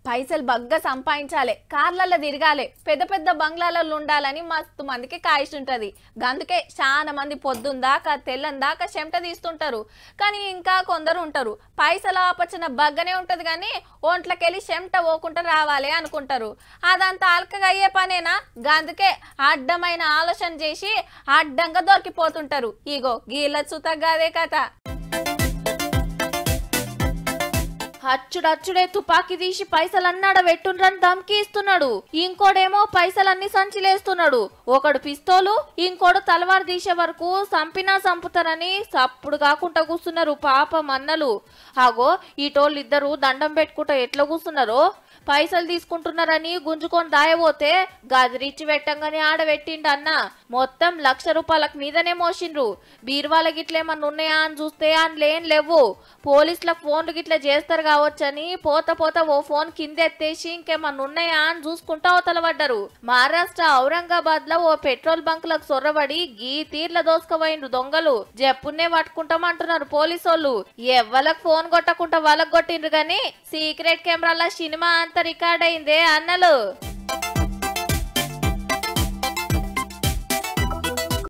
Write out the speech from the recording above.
పైసలు బగ్గా సంపాదించాలి కార్లలో తిరగాలి పెద్ద పెద్ద బంగ్లాలలో ఉండాలని మస్తు మందికి కాయిష్ ఉంటది గందుకే చాలా మంది పొద్దున్న దాకా తెల్లని దాకా చెమట తీస్తుంటారు కానీ ఇంకా కొందరు ఉంటారు పైసలు ఆపచ్చిన బగ్గనే ఉంటది కానీ ఒంట్లకెళ్ళి చెమట పోకుండా రావాలి అనుకుంటారు అదంతా అల్కగా అయ్యే పనేనా గందుకే అడ్డమైన ఆలోచన చేసి అడ్డంగా దొరికిపోతుంటారు ఇగో గీళ్ళ చుతగాదే కథ అచ్చుడచ్చుడే తుపాకీ తీసి పైసలన్నాడ వెట్టుండ్రని ధమ్కి ఇస్తున్నాడు ఇంకోడేమో పైసలన్నీ సంచిలేస్తున్నాడు ఒకడు పిస్తోలు ఇంకోడు తలవారు తీసే వరకు సంపినా సంపుతారని సప్పుడు కాకుండా కూస్తున్నారు పాపం అన్నలు ఆగో ఈ ఇద్దరు దండం పెట్టుకుంటా ఎట్లా కూస్తున్నారో పైసలు తీసుకుంటున్నారని గుంజుకొని దాయబోతే గదిరిచ్చి పెట్టంగానే ఆడబెట్టిండు అన్న మొత్తం లక్ష రూపాయలకు మీదనే మోసిండ్రు బీరువాల గిట్లేమన్నా ఉన్నాయా అని చూస్తే అని లేని లేవు పోలీసులకు ఫోన్లు గిట్లా చేస్తారు కావచ్చని పోత పోత ఓ ఫోన్ కింద ఎత్తేసి ఇంకేమన్నా ఉన్నాయా అని చూసుకుంటా అవతల పడ్డారు మహారాష్ట్ర ఔరంగాబాద్ లో ఓ పెట్రోల్ బంక్ లకు సొర్రబడి గీ తీర్ల దోసుకపోయిండ్రు దొంగలు జప్పున్నే పట్టుకుంటామంటున్నారు పోలీసోళ్ళు ఎవ్వలకు ఫోన్ కొట్టకుండా వాళ్ళకు కొట్టిండ్రు గాని సీక్రెట్ కెమెరాల సినిమా అంతా రికార్డ్ అయిందే అన్నలు